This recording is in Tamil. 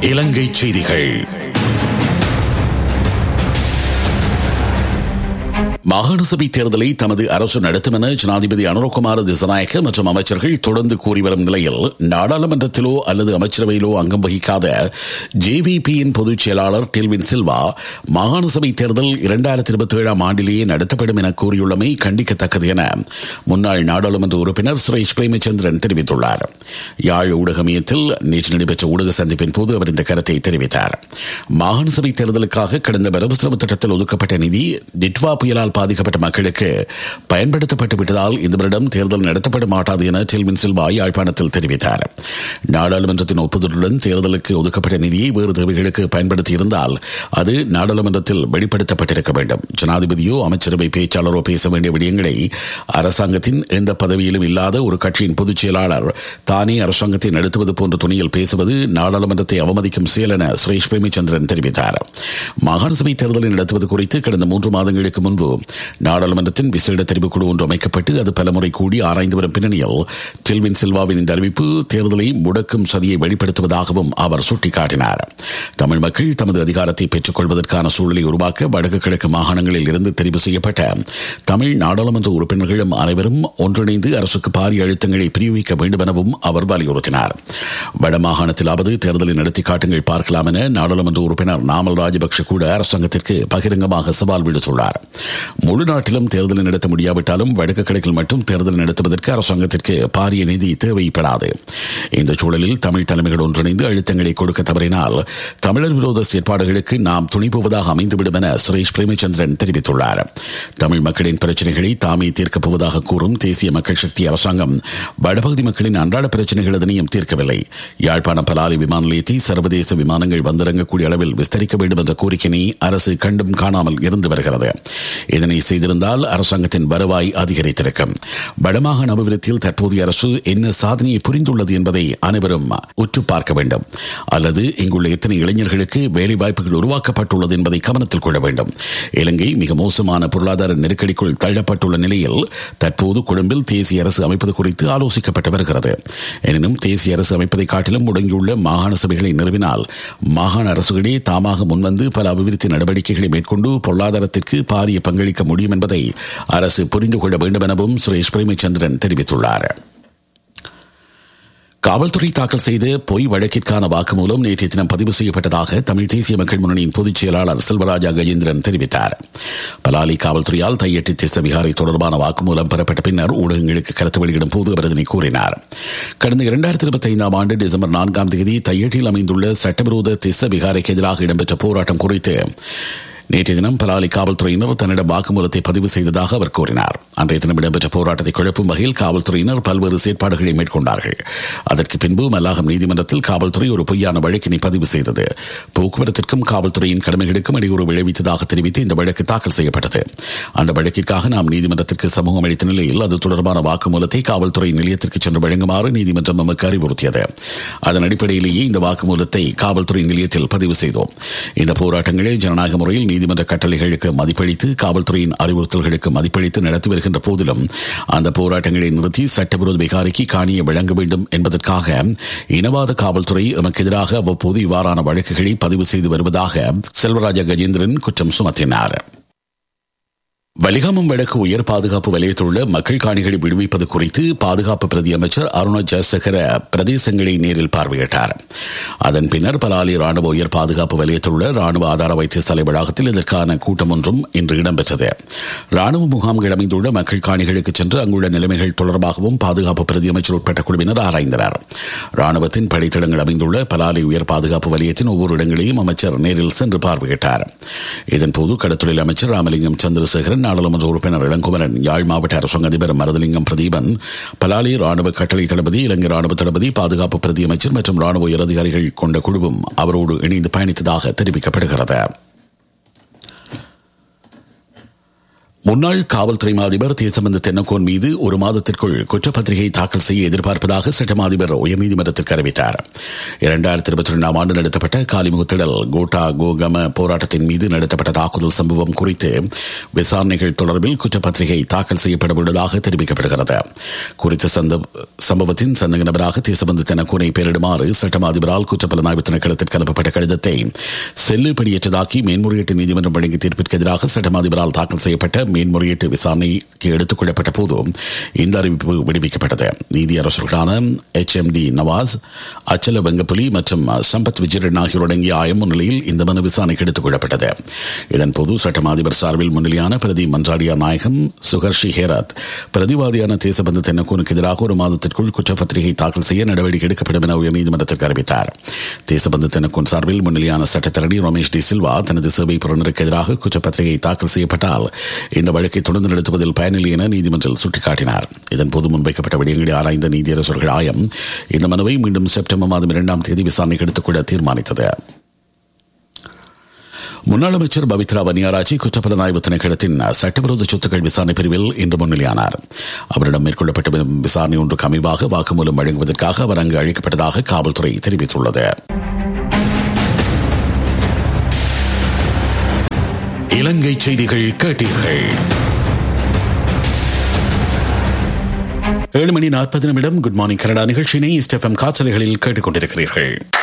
இலங்கை செய்திகள் மாகாண சபை தேர்தலை தமது அரசு நடத்தும் என ஜனாதிபதி அனுரகுமார திசநாயக்க மற்றும் அமைச்சர்கள் தொடர்ந்து கூறி வரும் நிலையில் நாடாளுமன்றத்திலோ அல்லது அமைச்சரவையிலோ அங்கம் வகிக்காத ஜேவிபியின் பொதுச் செயலாளர் டெல்வின் சில்வா மாகாண சபை தேர்தல் இரண்டாயிரத்தி இருபத்தி ஏழாம் ஆண்டிலேயே நடத்தப்படும் என கூறியுள்ளமை கண்டிக்கத்தக்கது என முன்னாள் நாடாளுமன்ற உறுப்பினர் சுரேஷ் பிரேமச்சந்திரன் தெரிவித்துள்ளார் யாழ் ஊடக மையத்தில் நேற்று நடைபெற்ற ஊடக சந்திப்பின் போது அவர் இந்த கருத்தை தெரிவித்தார் மாகாண சபை தேர்தலுக்காக கடந்த வரவு செலவு திட்டத்தில் ஒதுக்கப்பட்ட நிதி டிட்வா புயலால் பாதிக்கப்பட்ட மக்களுக்கு பயன்படுத்தப்பட்டு விட்டதால் இந்த வருடம் தேர்தல் நடத்தப்பட மாட்டாது என டெல்வின் சில்வா யாழ்ப்பாணத்தில் தெரிவித்தார் நாடாளுமன்றத்தின் ஒப்புதலுடன் தேர்தலுக்கு ஒதுக்கப்பட்ட நிதியை வேறு தேவைகளுக்கு பயன்படுத்தி இருந்தால் அது நாடாளுமன்றத்தில் வெளிப்படுத்தப்பட்டிருக்க வேண்டும் ஜனாதிபதியோ அமைச்சரவை பேச்சாளரோ பேச வேண்டிய விடயங்களை அரசாங்கத்தின் எந்த பதவியிலும் இல்லாத ஒரு கட்சியின் பொதுச் செயலாளர் தானே அரசாங்கத்தை நடத்துவது போன்ற துணியில் பேசுவது நாடாளுமன்றத்தை அவமதிக்கும் செயல் என சுரேஷ் பிரேமச்சந்திரன் தெரிவித்தார் மாகாண சபை தேர்தலை நடத்துவது குறித்து கடந்த மூன்று மாதங்களுக்கு முன்பு நாடாளுமன்றத்தின் விசேட தெரிவுக்குழு ஒன்று அமைக்கப்பட்டு அது பலமுறை கூடி ஆராய்ந்து வரும் பின்னணியில் டெல்வின் சில்வாவின் இந்த அறிவிப்பு தேர்தலை முடக்கும் சதியை வெளிப்படுத்துவதாகவும் அவர் சுட்டிக்காட்டினார் தமிழ் மக்கள் தமது அதிகாரத்தை பெற்றுக் கொள்வதற்கான சூழலை உருவாக்க வடக்கு கிழக்கு மாகாணங்களில் இருந்து தெரிவு செய்யப்பட்ட தமிழ் நாடாளுமன்ற உறுப்பினர்களும் அனைவரும் ஒன்றிணைந்து அரசுக்கு பாரிய அழுத்தங்களை பிரயோகிக்க வேண்டும் எனவும் அவர் வலியுறுத்தினார் வடமாகாணத்திலாவது தேர்தலை நடத்தி காட்டுங்கள் பார்க்கலாம் என நாடாளுமன்ற உறுப்பினர் நாமல் ராஜபக்ஷ கூட அரசாங்கத்திற்கு பகிரங்கமாக சவால் விடுத்துள்ளார் முழு நாட்டிலும் தேர்தலை நடத்த முடியாவிட்டாலும் வடக்கு கிழக்கில் மட்டும் தேர்தல் நடத்துவதற்கு அரசாங்கத்திற்கு பாரிய நிதி தேவைப்படாது இந்த சூழலில் தமிழ் தலைமைகள் ஒன்றிணைந்து அழுத்தங்களை கொடுக்க தவறினால் தமிழர் விரோத செயற்பாடுகளுக்கு நாம் துணிப்புவதாக அமைந்துவிடும் என சுரேஷ் பிரேமச்சந்திரன் தெரிவித்துள்ளார் தமிழ் மக்களின் பிரச்சனைகளை தாமே தீர்க்கப் போவதாக கூறும் தேசிய மக்கள் சக்தி அரசாங்கம் வடபகுதி மக்களின் அன்றாட பிரச்சனைகள் எதனையும் தீர்க்கவில்லை யாழ்ப்பாணம் பலாலி விமான நிலையத்தை சர்வதேச விமானங்கள் வந்திறங்கக்கூடிய அளவில் விஸ்தரிக்க வேண்டும் என்ற கோரிக்கையை அரசு கண்டும் காணாமல் இருந்து வருகிறது இதனை செய்திருந்தால் அரசாங்கத்தின் வருவாய் அதிகரித்திருக்கும் வடமாகாண அபிவிருத்தியில் தற்போதைய அரசு என்ன சாதனையை புரிந்துள்ளது என்பதை அனைவரும் உற்று பார்க்க வேண்டும் அல்லது இங்குள்ள எத்தனை இளைஞர்களுக்கு வேலை வாய்ப்புகள் உருவாக்கப்பட்டுள்ளது என்பதை கவனத்தில் கொள்ள வேண்டும் இலங்கை மிக மோசமான பொருளாதார நெருக்கடிக்குள் தள்ளப்பட்டுள்ள நிலையில் தற்போது கொழும்பில் தேசிய அரசு அமைப்பது குறித்து ஆலோசிக்கப்பட்டு வருகிறது எனினும் தேசிய அரசு அமைப்பதை காட்டிலும் முடங்கியுள்ள மாகாண சபைகளை நிறுவினால் மாகாண அரசுகளே தாமாக முன்வந்து பல அபிவிருத்தி நடவடிக்கைகளை மேற்கொண்டு பொருளாதாரத்திற்கு பாரிய பங்களிக்க முடியும் என்பதை அரசு புரிந்து கொள்ள வேண்டும் எனவும் சுரேஷ் பிரேமச்சந்திரன் தெரிவித்துள்ளார் காவல்துறை தாக்கல் செய்த பொய் வழக்கிற்கான வாக்குமூலம் நேற்றைய தினம் பதிவு செய்யப்பட்டதாக தமிழ் தேசிய மக்கள் முன்னணியின் பொதுச் செயலாளர் செல்வராஜா கஜேந்திரன் தெரிவித்தார் பலாலி காவல்துறையால் தையட்டி திச விகாரை தொடர்பான வாக்குமூலம் பெறப்பட்ட பின்னர் ஊடகங்களுக்கு கருத்து வெளியிடும் போது அவர் இதனை கூறினார் கடந்த இரண்டாயிரத்தி இருபத்தி ஐந்தாம் ஆண்டு டிசம்பர் நான்காம் தேதி தையட்டில் அமைந்துள்ள சட்டவிரோத திச விகாரைக்கு எதிராக இடம்பெற்ற போராட்டம் குறித்து நேற்றைய தினம் பலாலி காவல்துறையினர் தன்னிடம் வாக்குமூலத்தை பதிவு செய்ததாக அவர் கூறினார் அன்றைய தினம் இடம்பெற்ற போராட்டத்தை குழப்பும் வகையில் காவல்துறையினர் பல்வேறு செயற்பாடுகளை மேற்கொண்டார்கள் அதற்கு பின்பு மல்லாகம் நீதிமன்றத்தில் காவல்துறை ஒரு பொய்யான வழக்கினை பதிவு செய்தது போக்குவரத்திற்கும் காவல்துறையின் கடமைகளுக்கும் இடையூறு விளைவித்ததாக தெரிவித்து இந்த வழக்கு தாக்கல் செய்யப்பட்டது அந்த வழக்கிற்காக நாம் நீதிமன்றத்திற்கு சமூகம் அளித்த நிலையில் அது தொடர்பான வாக்குமூலத்தை காவல்துறை நிலையத்திற்கு சென்று வழங்குமாறு நீதிமன்றம் நமக்கு அறிவுறுத்தியது அதன் அடிப்படையிலேயே இந்த வாக்குமூலத்தை காவல்துறை நிலையத்தில் பதிவு செய்தோம் இந்த போராட்டங்களை ஜனநாயக முறையில் நீதிமன்ற கட்டளைகளுக்கு மதிப்பளித்து காவல்துறையின் அறிவுறுத்தல்களுக்கு மதிப்பளித்து நடத்தி வருகின்ற போதிலும் அந்த போராட்டங்களை நிறுத்தி சட்டவிரோத விகாரிக்கு காணியை வழங்க வேண்டும் என்பதற்காக இனவாத காவல்துறை எமக்கு எதிராக அவ்வப்போது இவ்வாறான வழக்குகளை பதிவு செய்து வருவதாக செல்வராஜ கஜேந்திரன் குற்றம் சுமத்தினார் வலிகாமம் வடக்கு உயர் பாதுகாப்பு வலயத்திலுள்ள மக்கள் காணிகளை விடுவிப்பது குறித்து பாதுகாப்பு பிரதி அமைச்சர் அருண ஜெயசேகர பிரதேசங்களை நேரில் பார்வையிட்டார் அதன் பின்னர் பலாலி ராணுவ உயர் பாதுகாப்பு வலயத்திலுள்ள ராணுவ ஆதார வைத்தியசாலை வளாகத்தில் இதற்கான கூட்டம் ஒன்றும் இன்று இடம்பெற்றது ராணுவ முகாம்கள் அமைந்துள்ள மக்கள் காணிகளுக்கு சென்று அங்குள்ள நிலைமைகள் தொடர்பாகவும் பாதுகாப்பு பிரதி அமைச்சர் உட்பட்ட குழுவினர் ஆராய்ந்தனர் ராணுவத்தின் படைத்தளங்கள் அமைந்துள்ள பலாலி உயர் பாதுகாப்பு வலயத்தின் ஒவ்வொரு இடங்களையும் அமைச்சர் நேரில் சென்று பார்வையிட்டார் இதன்போது கடத்தொழில் அமைச்சர் ராமலிங்கம் சந்திரசேகரன் நாடாளுமன்ற உறுப்பினர் இளங்குமரன் யாழ் மாவட்ட அரசாங்க அதிபர் மரதலிங்கம் பிரதீபன் பலாலி ராணுவ கட்டளை தளபதி இலங்கை ராணுவ தளபதி பாதுகாப்பு பிரதி அமைச்சர் மற்றும் ராணுவ உயர் அதிகாரிகள் கொண்ட குழுவும் அவரோடு இணைந்து பயணித்ததாக தெரிவிக்கப்படுகிறது முன்னாள் காவல்துறை அதிபர் தேசபந்து தென்னக்கோன் மீது ஒரு மாதத்திற்குள் குற்றப்பத்திரிகை தாக்கல் செய்ய எதிர்பார்ப்பதாக சட்டம் அதிபர் உயர்நீதிமன்றத்திற்கு அறிவித்தார் இரண்டாயிரத்தி இருபத்தி ரெண்டாம் ஆண்டு நடத்தப்பட்ட காலிமுகத்திடல் கோட்டா கோகம போராட்டத்தின் மீது நடத்தப்பட்ட தாக்குதல் சம்பவம் குறித்து விசாரணைகள் தொடர்பில் குற்றப்பத்திரிகை தாக்கல் செய்யப்பட உள்ளதாக தெரிவிக்கப்படுகிறது குறித்த சம்பவத்தின் சந்தக நபராக தேசபந்து தென்னக்கோனை பெயரிடுமாறு சட்டம் அதிபரால் குற்றப்புலனாய்வு திணைக்களத்திற்கு அனுப்பப்பட்ட கடிதத்தை செல்லுபடியற்றதாக்கி மேன்முறையீட்டு நீதிமன்றம் வழங்கிய தீர்ப்பிற்கு எதிராக சட்டம் அதிபரால் தாக்கல் செய்யப்பட்ட மேன்முறையீட்டு விசாரணைக்கு எடுத்துக் கொள்ளப்பட்ட போது இந்த அறிவிப்பு விடுவிக்கப்பட்டது நீதி அரசர்களான H M D Nawaz Achala Wengappuli மற்றும் சம்பத் விஜயன் ஆகியோர் அடங்கிய ஆயம் முன்னிலையில் இந்த மனு விசாரணைக்கு எடுத்துக் கொள்ளப்பட்டது இதன்போது சட்டம் அதிபர் சார்பில் முன்னிலையான பிரதி மன்றாடியா நாயகம் சுகர்ஷி ஹேரத் பிரதிவாதியான தேசபந்து தென்னக்கூனுக்கு எதிராக ஒரு மாதத்திற்குள் குற்றப்பத்திரிகை தாக்கல் செய்ய நடவடிக்கை எடுக்கப்படும் என உயர்நீதிமன்றத்திற்கு அறிவித்தார் தேசபந்து தென்னக்கூன் சார்பில் முன்னிலையான சட்டத்தரணி ரமேஷ் டி சில்வா தனது சேவை புறநருக்கு எதிராக குற்றப்பத்திரிகை தாக்கல் செய்யப்பட்டால் இந்த வழக்கை தொடர்ந்து நடத்துவதில் பயனில்லை என நீதிமன்றம் சுட்டிக்காட்டினார் இதன்போது முன்வைக்கப்பட்ட விடயங்களை ஆராய்ந்த நீதியரசர்கள் ஆயம் இந்த மனுவை மீண்டும் செப்டம்பர் மாதம் இரண்டாம் தேதி விசாரணைக்கு எடுத்துக்கொள்ள தீர்மானித்தது முன்னாள் அமைச்சர் பவித்ரா வனியாராஜி குற்றப்புலனாய்வு திணைக்களத்தின் சட்டவிரோத சொத்துக்கள் விசாரணை பிரிவில் இன்று முன்னிலையானார் அவரிடம் மேற்கொள்ளப்பட்ட விசாரணை ஒன்றுக்கு அமைவாக வாக்குமூலம் வழங்குவதற்காக அவர் அங்கு அழைக்கப்பட்டதாக காவல்துறை தெரிவித்துள்ளது இலங்கை செய்திகள் கேட்டீர்கள் ஏழு மணி நாற்பது நிமிடம் குட் மார்னிங் கனடா நிகழ்ச்சியினை ஸ்டெஃபம் காய்ச்சல்களில் கேட்டுக் கொண்டிருக்கிறீர்கள்